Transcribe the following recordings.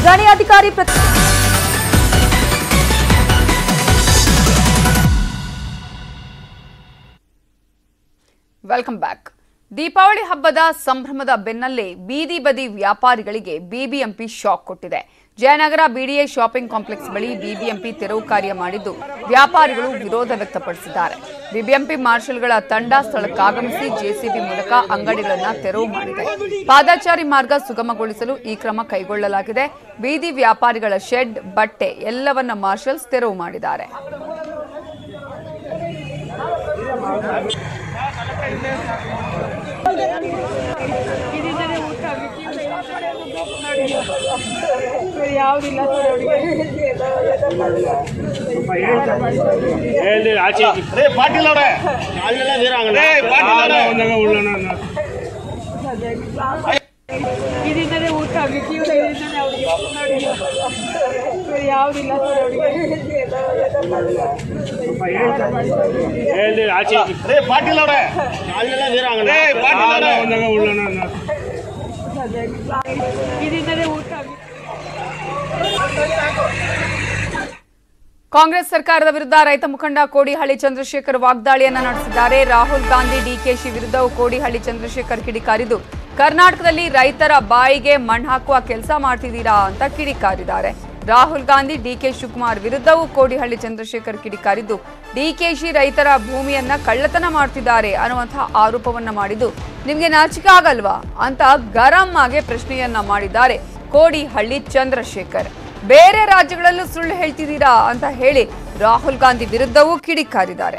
ಖಜಾನೆ ಅಧಿಕಾರಿ ಪ್ರತಿ ವೆಲ್ಕಮ್ ಬ್ಯಾಕ್ ದೀಪಾವಳಿ ಹಬ್ಬದ ಸಂಭ್ರಮದ ಬೆನ್ನಲ್ಲೇ ಬೀದಿ ಬದಿ ವ್ಯಾಪಾರಿಗಳಿಗೆ ಬಿಬಿಎಂಪಿ ಶಾಕ್ ಕೊಟ್ಟಿದೆ ಜಯನಗರ ಬಿಡಿಎ ಶಾಪಿಂಗ್ ಕಾಂಪ್ಲೆಕ್ಸ್ ಬಳಿ ಬಿಬಿಎಂಪಿ ತೆರವು ಕಾರ್ಯ ಮಾಡಿದ್ದು ವ್ಯಾಪಾರಿಗಳು ವಿರೋಧ ವ್ಯಕ್ತಪಡಿಸಿದ್ದಾರೆ ಬಿಬಿಎಂಪಿ ಮಾರ್ಷಲ್ಗಳ ತಂಡ ಸ್ಥಳಕ್ಕಾಗಮಿಸಿ ಜೆಸಿಬಿ ಮೂಲಕ ಅಂಗಡಿಗಳನ್ನು ತೆರವು ಮಾಡಿದೆ ಪಾದಚಾರಿ ಮಾರ್ಗ ಸುಗಮಗೊಳಿಸಲು ಈ ಕ್ರಮ ಕೈಗೊಳ್ಳಲಾಗಿದೆ ಬೀದಿ ವ್ಯಾಪಾರಿಗಳ ಶೆಡ್ ಬಟ್ಟೆ ಎಲ್ಲವನ್ನ ಮಾರ್ಷಲ್ಸ್ ತೆರವು ಮಾಡಿದ್ದಾರೆ ಯಾವುದಿಲ್ಲ ಸರ್ ಹೇಳಿ ಆಚೆ ರೇ ಪಾಟೀಲ್ ಅವ್ರೆ ಅಲ್ಲೆಲ್ಲ ವೀರಾಂಗನ ರೇ ಪಾಟೀಲ್ ಅವ್ರೆ ಒಂದಾಗ ಉಳ್ಳೋಣ ಇದರಿಂದಲೇ ಊಟ ಆಗಬೇಕು ಇದರಿಂದಲೇ ಅವ್ರಿಗೆ ನೋಡಿ ಯಾವುದಿಲ್ಲ ಸರ್ ಹೇಳಿ ಆಚೆ ರೇ ಪಾಟೀಲ್ ಅವ್ರೆ ಅಲ್ಲೆಲ್ಲ ವೀರಾಂಗನ ರೇ ಪಾಟೀಲ್ ಅವ್ರೆ ಒಂದಾಗ ಉಳ್ಳೋಣ ಇದರಿಂದಲೇ ಊಟ ಆಗಬೇಕು ಕಾಂಗ್ರೆಸ್ ಸರ್ಕಾರದ ವಿರುದ್ಧ ರೈತ ಮುಖಂಡ ಕೋಡಿಹಳ್ಳಿ ಚಂದ್ರಶೇಖರ್ ವಾಗ್ದಾಳಿಯನ್ನ ನಡೆಸಿದ್ದಾರೆ ರಾಹುಲ್ ಗಾಂಧಿ ಡಿಕೆಶಿ ವಿರುದ್ಧವೂ ಕೋಡಿಹಳ್ಳಿ ಚಂದ್ರಶೇಖರ್ ಕಿಡಿಕಾರಿದ್ದು ಕರ್ನಾಟಕದಲ್ಲಿ ರೈತರ ಬಾಯಿಗೆ ಮಣ್ಣು ಹಾಕುವ ಕೆಲಸ ಮಾಡ್ತಿದ್ದೀರಾ ಅಂತ ಕಿಡಿಕಾರಿದ್ದಾರೆ ರಾಹುಲ್ ಗಾಂಧಿ ಡಿಕೆ ಶಿವಕುಮಾರ್ ವಿರುದ್ಧವೂ ಕೋಡಿಹಳ್ಳಿ ಚಂದ್ರಶೇಖರ್ ಕಿಡಿಕಾರಿದ್ದು ಡಿಕೆಶಿ ರೈತರ ಭೂಮಿಯನ್ನ ಕಳ್ಳತನ ಮಾಡ್ತಿದ್ದಾರೆ ಅನ್ನುವಂತಹ ಆರೋಪವನ್ನ ಮಾಡಿದ್ದು ನಿಮ್ಗೆ ನಾಚಿಕೆ ಆಗಲ್ವಾ ಅಂತ ಗರಂ ಆಗಿ ಪ್ರಶ್ನೆಯನ್ನ ಮಾಡಿದ್ದಾರೆ ಕೋಡಿಹಳ್ಳಿ ಚಂದ್ರಶೇಖರ್ ಬೇರೆ ರಾಜ್ಯಗಳಲ್ಲೂ ಸುಳ್ಳು ಹೇಳ್ತಿದ್ದೀರಾ ಅಂತ ಹೇಳಿ ರಾಹುಲ್ ಗಾಂಧಿ ವಿರುದ್ಧವೂ ಕಿಡಿಕಾರಿದ್ದಾರೆ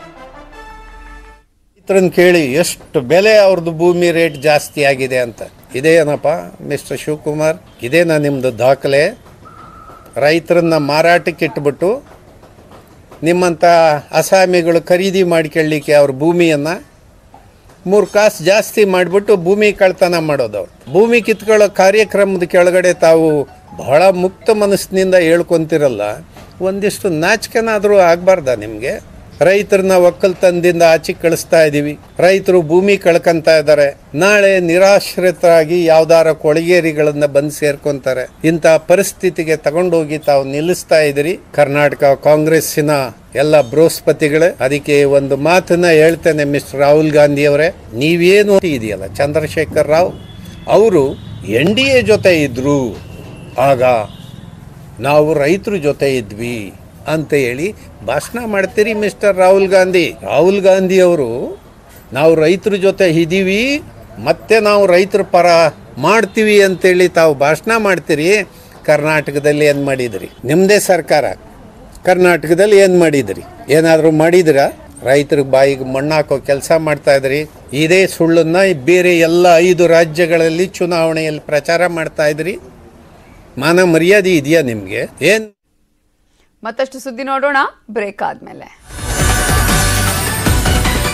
ರೈತರನ್ನ ಕೇಳಿ ಎಷ್ಟು ಬೆಲೆ ಅವ್ರದ್ದು ಭೂಮಿ ರೇಟ್ ಜಾಸ್ತಿ ಆಗಿದೆ ಅಂತ ಇದೇನಪ್ಪ ಮಿಸ್ಟರ್ ಶಿವಕುಮಾರ್ ಇದೇನಾ ನಿಮ್ಮದು ದಾಖಲೆ ರೈತರನ್ನ ಮಾರಾಟಕ್ಕೆ ಇಟ್ಬಿಟ್ಟು ನಿಮ್ಮಂಥ ಅಸಾಮಿಗಳು ಖರೀದಿ ಮಾಡ್ಕೊಳ್ಳಿಕ್ಕೆ ಅವ್ರ ಭೂಮಿಯನ್ನು ಮೂರು ಕಾಸು ಜಾಸ್ತಿ ಮಾಡಿಬಿಟ್ಟು ಭೂಮಿ ಕಳ್ತನ ಮಾಡೋದು ಅವ್ರು ಭೂಮಿ ಕಿತ್ಕೊಳ್ಳೋ ಕಾರ್ಯಕ್ರಮದ ಕೆಳಗಡೆ ತಾವು ಬಹಳ ಮುಕ್ತ ಮನಸ್ಸಿನಿಂದ ಹೇಳ್ಕೊಂತಿರಲ್ಲ ಒಂದಿಷ್ಟು ನಾಚಿಕೆನಾದರೂ ಆಗಬಾರ್ದ ನಿಮಗೆ ರೈತರನ್ನ ಒಕ್ಕಲ್ತನದಿಂದ ಆಚೆ ಕಳಿಸ್ತಾ ಇದ್ದೀವಿ ರೈತರು ಭೂಮಿ ಕಳ್ಕೊಂತ ಇದ್ದಾರೆ ನಾಳೆ ನಿರಾಶ್ರಿತರಾಗಿ ಯಾವ್ದಾರ ಕೊಳಗೇರಿಗಳನ್ನ ಬಂದು ಸೇರ್ಕೊಂತಾರೆ ಇಂಥ ಪರಿಸ್ಥಿತಿಗೆ ತಗೊಂಡೋಗಿ ತಾವು ನಿಲ್ಲಿಸ್ತಾ ಇದ್ದೀರಿ ಕರ್ನಾಟಕ ಕಾಂಗ್ರೆಸ್ಸಿನ ಎಲ್ಲ ಬೃಹಸ್ಪತಿಗಳೇ ಅದಕ್ಕೆ ಒಂದು ಮಾತನ್ನ ಹೇಳ್ತೇನೆ ಮಿಸ್ಟರ್ ರಾಹುಲ್ ಗಾಂಧಿ ಅವರೇ ನೀವೇನು ಇದೆಯಲ್ಲ ಚಂದ್ರಶೇಖರ್ ರಾವ್ ಅವರು ಎನ್ ಡಿ ಎ ಜೊತೆ ಇದ್ರು ಆಗ ನಾವು ರೈತರ ಜೊತೆ ಇದ್ವಿ ಅಂತ ಹೇಳಿ ಭಾಷಣ ಮಾಡ್ತೀರಿ ಮಿಸ್ಟರ್ ರಾಹುಲ್ ಗಾಂಧಿ ರಾಹುಲ್ ಗಾಂಧಿ ಅವರು ನಾವು ರೈತರ ಜೊತೆ ಇದ್ದೀವಿ ಮತ್ತೆ ನಾವು ರೈತರ ಪರ ಮಾಡ್ತೀವಿ ಅಂತೇಳಿ ತಾವು ಭಾಷಣ ಮಾಡ್ತೀರಿ ಕರ್ನಾಟಕದಲ್ಲಿ ಏನು ಮಾಡಿದ್ರಿ ನಿಮ್ಮದೇ ಸರ್ಕಾರ ಕರ್ನಾಟಕದಲ್ಲಿ ಏನು ಮಾಡಿದ್ರಿ ಏನಾದರೂ ಮಾಡಿದಿರಾ ರೈತರ ಬಾಯಿಗೆ ಮಣ್ಣಾಕೋ ಕೆಲಸ ಮಾಡ್ತಾ ಇದ್ರಿ ಇದೇ ಸುಳ್ಳನ್ನ ಬೇರೆ ಎಲ್ಲ ಐದು ರಾಜ್ಯಗಳಲ್ಲಿ ಚುನಾವಣೆಯಲ್ಲಿ ಪ್ರಚಾರ ಮಾಡ್ತಾ ಇದ್ರಿ ಮಾನ ಮರ್ಯಾದೆ ಇದೆಯಾ ನಿಮಗೆ ಏನು ಮತ್ತಷ್ಟು ಸುದ್ದಿ ನೋಡೋಣ ಬ್ರೇಕ್ ಆದ್ಮೇಲೆ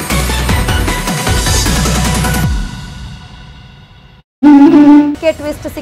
ಟ್ವಿಸ್ಟ್